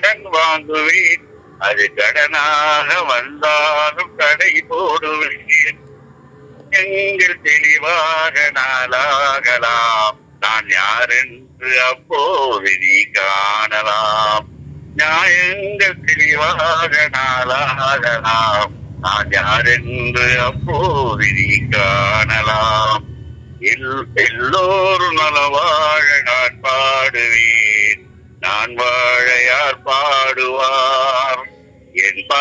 கடன் வாங்குவேன் அது கடனாக வந்தாலும் கடை போடுவேன் எங்கள் தெளிவாக நாளாகலாம் நான் யாரென்று அப்போது நீ காணலாம் நியாயங்கள் தெளிவாக நாளாகலாம் நான் யாரென்று அப்போது நீ காணலாம் எல்- எல்லோரும் நலவாழ நான் பாடுவேன் நான் வாழ யார் பாடுவார் என் பா